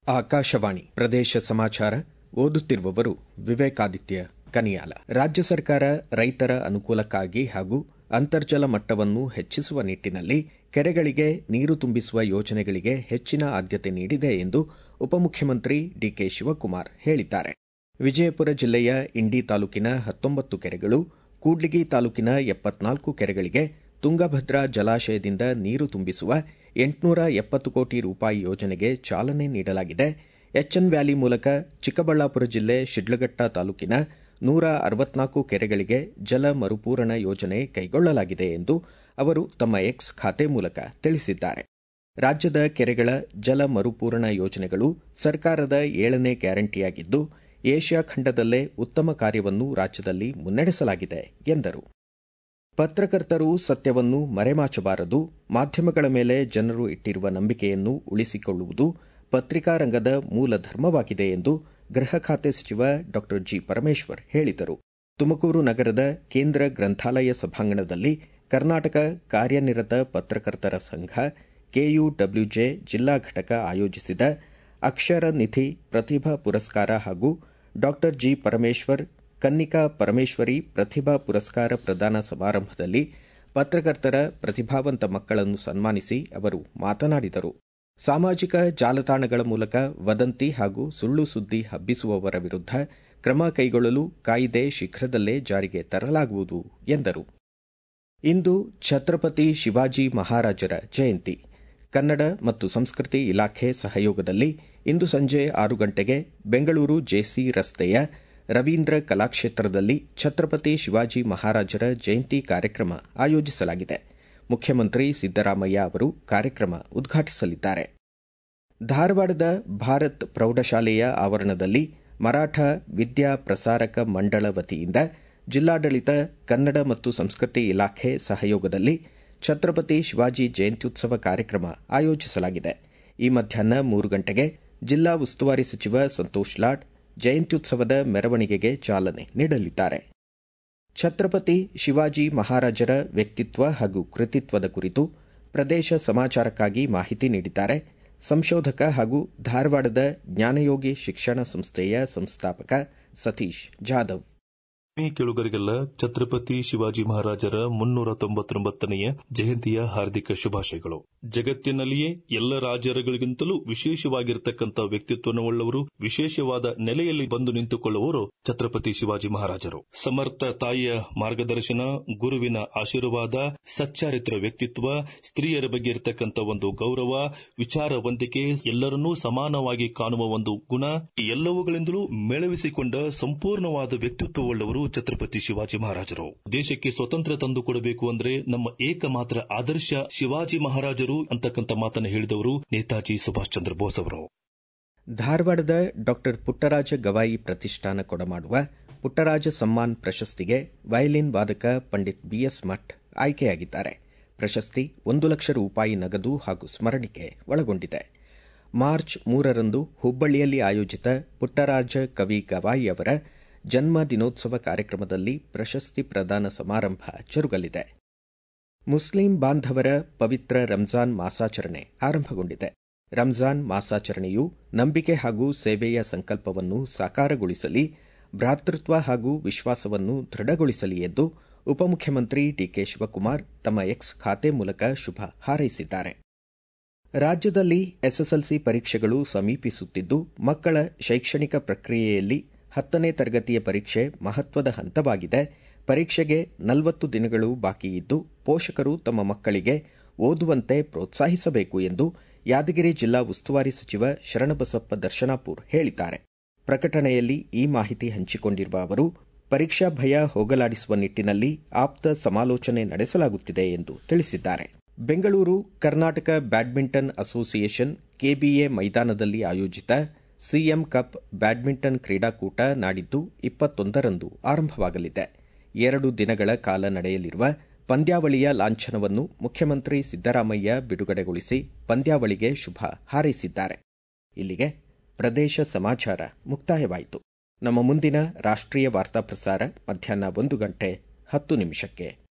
ಆಕಾಶವಾಣಿ ಪ್ರದೇಶ ಸಮಾಚಾರ ಓದುತ್ತಿರುವವರು ವಿವೇಕಾದಿತ್ಯ ಕನಿಯಾಲ ರಾಜ್ಯ ಸರ್ಕಾರ ರೈತರ ಅನುಕೂಲಕ್ಕಾಗಿ ಹಾಗೂ ಅಂತರ್ಜಲ ಮಟ್ಟವನ್ನು ಹೆಚ್ಚಿಸುವ ನಿಟ್ಟಿನಲ್ಲಿ ಕೆರೆಗಳಿಗೆ ನೀರು ತುಂಬಿಸುವ ಯೋಜನೆಗಳಿಗೆ ಹೆಚ್ಚಿನ ಆದ್ಯತೆ ನೀಡಿದೆ ಎಂದು ಉಪಮುಖ್ಯಮಂತ್ರಿ ಡಿಕೆ ಶಿವಕುಮಾರ್ ಹೇಳಿದ್ದಾರೆ ವಿಜಯಪುರ ಜಿಲ್ಲೆಯ ಇಂಡಿ ತಾಲೂಕಿನ ಹತ್ತೊಂಬತ್ತು ಕೆರೆಗಳು ಕೂಡ್ಲಿಗಿ ತಾಲೂಕಿನ ಎಪ್ಪತ್ನಾಲ್ಕು ಕೆರೆಗಳಿಗೆ ತುಂಗಭದ್ರಾ ಜಲಾಶಯದಿಂದ ನೀರು ತುಂಬಿಸುವ ಎಂಟುನೂರ ಎಪ್ಪತ್ತು ಕೋಟಿ ರೂಪಾಯಿ ಯೋಜನೆಗೆ ಚಾಲನೆ ನೀಡಲಾಗಿದೆ ಎಚ್ಎನ್ ವ್ಯಾಲಿ ಮೂಲಕ ಚಿಕ್ಕಬಳ್ಳಾಪುರ ಜಿಲ್ಲೆ ಶಿಡ್ಲಘಟ್ಟ ತಾಲೂಕಿನ ನೂರ ಅರವತ್ನಾಲ್ಕು ಕೆರೆಗಳಿಗೆ ಜಲ ಮರುಪೂರಣ ಯೋಜನೆ ಕೈಗೊಳ್ಳಲಾಗಿದೆ ಎಂದು ಅವರು ತಮ್ಮ ಎಕ್ಸ್ ಖಾತೆ ಮೂಲಕ ತಿಳಿಸಿದ್ದಾರೆ ರಾಜ್ಯದ ಕೆರೆಗಳ ಜಲ ಮರುಪೂರಣ ಯೋಜನೆಗಳು ಸರ್ಕಾರದ ಏಳನೇ ಗ್ಯಾರಂಟಿಯಾಗಿದ್ದು ಏಷ್ಯಾ ಖಂಡದಲ್ಲೇ ಉತ್ತಮ ಕಾರ್ಯವನ್ನು ರಾಜ್ಯದಲ್ಲಿ ಮುನ್ನಡೆಸಲಾಗಿದೆ ಎಂದರು ಪತ್ರಕರ್ತರು ಸತ್ಯವನ್ನು ಮರೆಮಾಚಬಾರದು ಮಾಧ್ಯಮಗಳ ಮೇಲೆ ಜನರು ಇಟ್ಟಿರುವ ನಂಬಿಕೆಯನ್ನು ಉಳಿಸಿಕೊಳ್ಳುವುದು ಪತ್ರಿಕಾ ರಂಗದ ಮೂಲ ಧರ್ಮವಾಗಿದೆ ಎಂದು ಗೃಹ ಖಾತೆ ಸಚಿವ ಡಾ ಜಿ ಪರಮೇಶ್ವರ್ ಹೇಳಿದರು ತುಮಕೂರು ನಗರದ ಕೇಂದ್ರ ಗ್ರಂಥಾಲಯ ಸಭಾಂಗಣದಲ್ಲಿ ಕರ್ನಾಟಕ ಕಾರ್ಯನಿರತ ಪತ್ರಕರ್ತರ ಸಂಘ ಕೆಯುಡಬ್ಲ್ಯೂಜೆ ಜಿಲ್ಲಾ ಘಟಕ ಆಯೋಜಿಸಿದ ಅಕ್ಷರ ನಿಧಿ ಪ್ರತಿಭಾ ಪುರಸ್ಕಾರ ಹಾಗೂ ಡಾ ಜಿ ಪರಮೇಶ್ವರ್ ಕನ್ನಿಕಾ ಪರಮೇಶ್ವರಿ ಪ್ರತಿಭಾ ಪುರಸ್ಕಾರ ಪ್ರದಾನ ಸಮಾರಂಭದಲ್ಲಿ ಪತ್ರಕರ್ತರ ಪ್ರತಿಭಾವಂತ ಮಕ್ಕಳನ್ನು ಸನ್ಮಾನಿಸಿ ಅವರು ಮಾತನಾಡಿದರು ಸಾಮಾಜಿಕ ಜಾಲತಾಣಗಳ ಮೂಲಕ ವದಂತಿ ಹಾಗೂ ಸುಳ್ಳು ಸುದ್ದಿ ಹಬ್ಬಿಸುವವರ ವಿರುದ್ಧ ಕ್ರಮ ಕೈಗೊಳ್ಳಲು ಕಾಯ್ದೆ ಶೀಘ್ರದಲ್ಲೇ ಜಾರಿಗೆ ತರಲಾಗುವುದು ಎಂದರು ಇಂದು ಛತ್ರಪತಿ ಶಿವಾಜಿ ಮಹಾರಾಜರ ಜಯಂತಿ ಕನ್ನಡ ಮತ್ತು ಸಂಸ್ಕೃತಿ ಇಲಾಖೆ ಸಹಯೋಗದಲ್ಲಿ ಇಂದು ಸಂಜೆ ಆರು ಗಂಟೆಗೆ ಬೆಂಗಳೂರು ಜೆಸಿ ರಸ್ತೆಯ ರವೀಂದ್ರ ಕಲಾಕ್ಷೇತ್ರದಲ್ಲಿ ಛತ್ರಪತಿ ಶಿವಾಜಿ ಮಹಾರಾಜರ ಜಯಂತಿ ಕಾರ್ಯಕ್ರಮ ಆಯೋಜಿಸಲಾಗಿದೆ ಮುಖ್ಯಮಂತ್ರಿ ಸಿದ್ದರಾಮಯ್ಯ ಅವರು ಕಾರ್ಯಕ್ರಮ ಉದ್ಘಾಟಿಸಲಿದ್ದಾರೆ ಧಾರವಾಡದ ಭಾರತ್ ಪ್ರೌಢಶಾಲೆಯ ಆವರಣದಲ್ಲಿ ಮರಾಠ ವಿದ್ಯಾ ಪ್ರಸಾರಕ ಮಂಡಳ ವತಿಯಿಂದ ಜಿಲ್ಲಾಡಳಿತ ಕನ್ನಡ ಮತ್ತು ಸಂಸ್ಕೃತಿ ಇಲಾಖೆ ಸಹಯೋಗದಲ್ಲಿ ಛತ್ರಪತಿ ಶಿವಾಜಿ ಜಯಂತ್ಯುತ್ಸವ ಕಾರ್ಯಕ್ರಮ ಆಯೋಜಿಸಲಾಗಿದೆ ಈ ಮಧ್ಯಾಹ್ನ ಮೂರು ಗಂಟೆಗೆ ಜಿಲ್ಲಾ ಉಸ್ತುವಾರಿ ಸಚಿವ ಸಂತೋಷ್ ಲಾಡ್ ಜಯಂತ್ಯುತ್ಸವದ ಮೆರವಣಿಗೆಗೆ ಚಾಲನೆ ನೀಡಲಿದ್ದಾರೆ ಛತ್ರಪತಿ ಶಿವಾಜಿ ಮಹಾರಾಜರ ವ್ಯಕ್ತಿತ್ವ ಹಾಗೂ ಕೃತಿತ್ವದ ಕುರಿತು ಪ್ರದೇಶ ಸಮಾಚಾರಕ್ಕಾಗಿ ಮಾಹಿತಿ ನೀಡಿದ್ದಾರೆ ಸಂಶೋಧಕ ಹಾಗೂ ಧಾರವಾಡದ ಜ್ಞಾನಯೋಗಿ ಶಿಕ್ಷಣ ಸಂಸ್ಥೆಯ ಸಂಸ್ಥಾಪಕ ಸತೀಶ್ ಜಾಧವ್ ಕೇಳುಗರಿಗೆಲ್ಲ ಛತ್ರಪತಿ ಶಿವಾಜಿ ಮಹಾರಾಜರ ಮುನ್ನೂರ ತೊಂಬತ್ತೊಂಬತ್ತನೆಯ ಜಯಂತಿಯ ಹಾರ್ದಿಕ ಶುಭಾಶಯಗಳು ಜಗತ್ತಿನಲ್ಲಿಯೇ ಎಲ್ಲ ರಾಜ್ಯಗಳಿಗಿಂತಲೂ ವಿಶೇಷವಾಗಿರತಕ್ಕಂಥ ವ್ಯಕ್ತಿತ್ವವುಳ್ಳವರು ವಿಶೇಷವಾದ ನೆಲೆಯಲ್ಲಿ ಬಂದು ನಿಂತುಕೊಳ್ಳುವವರು ಛತ್ರಪತಿ ಶಿವಾಜಿ ಮಹಾರಾಜರು ಸಮರ್ಥ ತಾಯಿಯ ಮಾರ್ಗದರ್ಶನ ಗುರುವಿನ ಆಶೀರ್ವಾದ ಸಚ್ಚಾರಿತ್ರ ವ್ಯಕ್ತಿತ್ವ ಸ್ತ್ರೀಯರ ಬಗ್ಗೆ ಇರತಕ್ಕಂಥ ಒಂದು ಗೌರವ ವಿಚಾರವಂತಿಕೆ ಎಲ್ಲರನ್ನೂ ಸಮಾನವಾಗಿ ಕಾಣುವ ಒಂದು ಗುಣ ಈ ಎಲ್ಲವುಗಳಿಂದಲೂ ಮೇಳವಿಸಿಕೊಂಡ ಸಂಪೂರ್ಣವಾದ ವ್ಯಕ್ತಿತ್ವವುಳ್ಳವರು ಛತ್ರಪತಿ ಶಿವಾಜಿ ಮಹಾರಾಜರು ದೇಶಕ್ಕೆ ಸ್ವತಂತ್ರ ತಂದುಕೊಡಬೇಕು ಅಂದ್ರೆ ನಮ್ಮ ಏಕಮಾತ್ರ ಆದರ್ಶ ಶಿವಾಜಿ ಮಹಾರಾಜರು ಅಂತಕ್ಕಂಥ ಮಾತನ್ನು ಹೇಳಿದವರು ನೇತಾಜಿ ಸುಭಾಷ್ ಚಂದ್ರ ಬೋಸ್ ಅವರು ಧಾರವಾಡದ ಡಾ ಪುಟ್ಟರಾಜ ಗವಾಯಿ ಪ್ರತಿಷ್ಠಾನ ಕೊಡಮಾಡುವ ಪುಟ್ಟರಾಜ ಸಮ್ಮಾನ್ ಪ್ರಶಸ್ತಿಗೆ ವಯಲಿನ್ ವಾದಕ ಪಂಡಿತ್ ಬಿಎಸ್ ಮಠ್ ಆಯ್ಕೆಯಾಗಿದ್ದಾರೆ ಪ್ರಶಸ್ತಿ ಒಂದು ಲಕ್ಷ ರೂಪಾಯಿ ನಗದು ಹಾಗೂ ಸ್ಮರಣಿಕೆ ಒಳಗೊಂಡಿದೆ ಮಾರ್ಚ್ ಮೂರರಂದು ಹುಬ್ಬಳ್ಳಿಯಲ್ಲಿ ಆಯೋಜಿತ ಪುಟ್ಟರಾಜ ಕವಿ ಗವಾಯಿ ಅವರ ಜನ್ಮ ದಿನೋತ್ಸವ ಕಾರ್ಯಕ್ರಮದಲ್ಲಿ ಪ್ರಶಸ್ತಿ ಪ್ರದಾನ ಸಮಾರಂಭ ಜರುಗಲಿದೆ ಮುಸ್ಲಿಂ ಬಾಂಧವರ ಪವಿತ್ರ ರಂಜಾನ್ ಮಾಸಾಚರಣೆ ಆರಂಭಗೊಂಡಿದೆ ರಂಜಾನ್ ಮಾಸಾಚರಣೆಯು ನಂಬಿಕೆ ಹಾಗೂ ಸೇವೆಯ ಸಂಕಲ್ಪವನ್ನು ಸಾಕಾರಗೊಳಿಸಲಿ ಭ್ರಾತೃತ್ವ ಹಾಗೂ ವಿಶ್ವಾಸವನ್ನು ದೃಢಗೊಳಿಸಲಿ ಎಂದು ಉಪಮುಖ್ಯಮಂತ್ರಿ ಡಿಕೆ ಶಿವಕುಮಾರ್ ತಮ್ಮ ಎಕ್ಸ್ ಖಾತೆ ಮೂಲಕ ಶುಭ ಹಾರೈಸಿದ್ದಾರೆ ರಾಜ್ಯದಲ್ಲಿ ಎಸ್ಎಸ್ಎಲ್ಸಿ ಪರೀಕ್ಷೆಗಳು ಸಮೀಪಿಸುತ್ತಿದ್ದು ಮಕ್ಕಳ ಶೈಕ್ಷಣಿಕ ಪ್ರಕ್ರಿಯೆಯಲ್ಲಿ ಹತ್ತನೇ ತರಗತಿಯ ಪರೀಕ್ಷೆ ಮಹತ್ವದ ಹಂತವಾಗಿದೆ ಪರೀಕ್ಷೆಗೆ ನಲವತ್ತು ದಿನಗಳು ಬಾಕಿಯಿದ್ದು ಪೋಷಕರು ತಮ್ಮ ಮಕ್ಕಳಿಗೆ ಓದುವಂತೆ ಪ್ರೋತ್ಸಾಹಿಸಬೇಕು ಎಂದು ಯಾದಗಿರಿ ಜಿಲ್ಲಾ ಉಸ್ತುವಾರಿ ಸಚಿವ ಶರಣಬಸಪ್ಪ ದರ್ಶನಾಪುರ್ ಹೇಳಿದ್ದಾರೆ ಪ್ರಕಟಣೆಯಲ್ಲಿ ಈ ಮಾಹಿತಿ ಹಂಚಿಕೊಂಡಿರುವ ಅವರು ಪರೀಕ್ಷಾ ಭಯ ಹೋಗಲಾಡಿಸುವ ನಿಟ್ಟಿನಲ್ಲಿ ಆಪ್ತ ಸಮಾಲೋಚನೆ ನಡೆಸಲಾಗುತ್ತಿದೆ ಎಂದು ತಿಳಿಸಿದ್ದಾರೆ Bengaluru Karnataka badminton association K B A ಮೈದಾನದಲ್ಲಿ ಆಯೋಜಿತ ಸಿಎಂ ಕಪ್ ಬ್ಯಾಡ್ಮಿಂಟನ್ ಕ್ರೀಡಾಕೂಟ ನಾಡಿದ್ದು ಇಪ್ಪತ್ತೊಂದರಂದು ಆರಂಭವಾಗಲಿದೆ ಎರಡು ದಿನಗಳ ಕಾಲ ನಡೆಯಲಿರುವ ಪಂದ್ಯಾವಳಿಯ ಲಾಂಛನವನ್ನು ಮುಖ್ಯಮಂತ್ರಿ ಸಿದ್ದರಾಮಯ್ಯ ಬಿಡುಗಡೆಗೊಳಿಸಿ ಪಂದ್ಯಾವಳಿಗೆ ಶುಭ ಹಾರೈಸಿದ್ದಾರೆ ಇಲ್ಲಿಗೆ ಪ್ರದೇಶ ಸಮಾಚಾರ ಮುಕ್ತಾಯವಾಯಿತು ನಮ್ಮ ಮುಂದಿನ ರಾಷ್ಟ್ರೀಯ ವಾರ್ತಾ ಪ್ರಸಾರ ಮಧ್ಯಾಹ್ನ ಒಂದು ಗಂಟೆ ಹತ್ತು ನಿಮಿಷಕ್ಕೆ